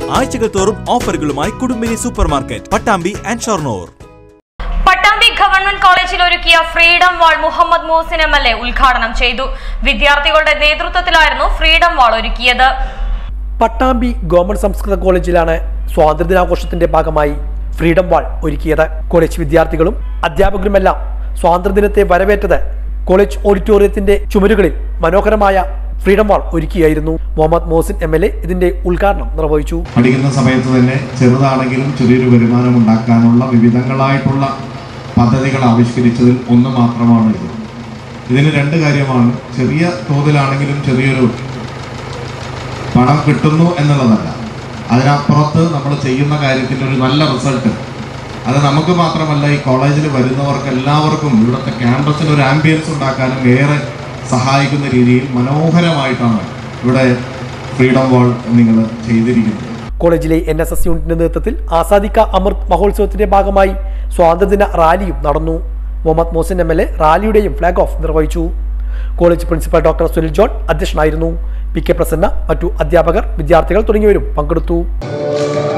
ആഴ്ചകൾ തോറും ഓഫറുകളുമായി Kudumbini super market Pattambi and Shoranur Pattambi government കോളേജിൽ ഒരുക്കിയ freedom wall Muhammad Mohsin M L A ഉദ്ഘാടനം ചെയ്തു വിദ്യാർത്ഥികളുടെ നേതൃത്വത്തിലായിരുന്നു ഫ്രീഡം വാൾ ഒരുക്കിയത് പട്ടാമ്പി ഗവൺമെന്റ് സംസ്കൃത കോളേജിലാണ് സ്വാതന്ത്ര്യദിനാഘോഷത്തിന്റെ ഭാഗമായി ഫ്രീഡം വാൾ ഒരുക്കിയത് കോളേജ് വിദ്യാർത്ഥികളും അധ്യാപകരുമെല്ലാം സ്വാതന്ത്ര്യദിനത്തെ വരവേറ്റത് കോളേജ് ഓഡിറ്റോറിയത്തിന്റെ ചുമരുകളിൽ മനോഹരമായ ഫ്രീഡം വാൾ ഒരുക്കിയായിരുന്നു Muhammad Mohsin M L A ഇതിന്റെ ഉദ്ഘാടനം നിർവഹിച്ചു പഠിക്കുന്ന സമയത്ത് തന്നെ ചെറുതാണെങ്കിലും ചെറിയൊരു വരുമാനം ഉണ്ടാക്കാനുള്ള വിവിധങ്ങളായിട്ടുള്ള പദ്ധതികൾ ആവിഷ്കരിച്ചതിൽ ഒന്ന് മാത്രമാണ് ഇത് ഇതിന് രണ്ട് കാര്യമാണ് ചെറിയ തോതിലാണെങ്കിലും ചെറിയൊരു പണം കിട്ടുന്നു എന്നുള്ളതല്ല അതിനപ്പുറത്ത് നമ്മൾ ചെയ്യുന്ന കാര്യത്തിൻ്റെ ഒരു നല്ല റിസൾട്ട് അത് നമുക്ക് മാത്രമല്ല ഈ കോളേജിൽ വരുന്നവർക്ക് എല്ലാവർക്കും ഇവിടുത്തെ ക്യാമ്പസിന് ഒരു ആംബിയൻസ് ഉണ്ടാക്കാനും ഏറെ സഹായിക്കുന്ന രീതിയിൽ മനോഹരമായിട്ടാണ് ഇവിടെ ഫ്രീഡം വാൾ നിങ്ങൾ ചെയ്തിരിക്കുന്നത് കോളേജിലെ എൻ എസ് എസ് യൂണിറ്റിന്റെ നേതൃത്വത്തിൽ ആസാദിക്ക അമൃത് മഹോത്സവത്തിന്റെ ഭാഗമായി സ്വാതന്ത്ര്യദിന റാലിയും നടന്നു Muhammad Mohsin M L A റാലിയുടെയും ഫ്ലാഗ് ഓഫ് നിർവഹിച്ചു college principal doctor Sunil John അധ്യക്ഷനായിരുന്നു പി കെ പ്രസന്ന മറ്റു അധ്യാപകർ വിദ്യാർത്ഥികൾ തുടങ്ങിയവരും പങ്കെടുത്തു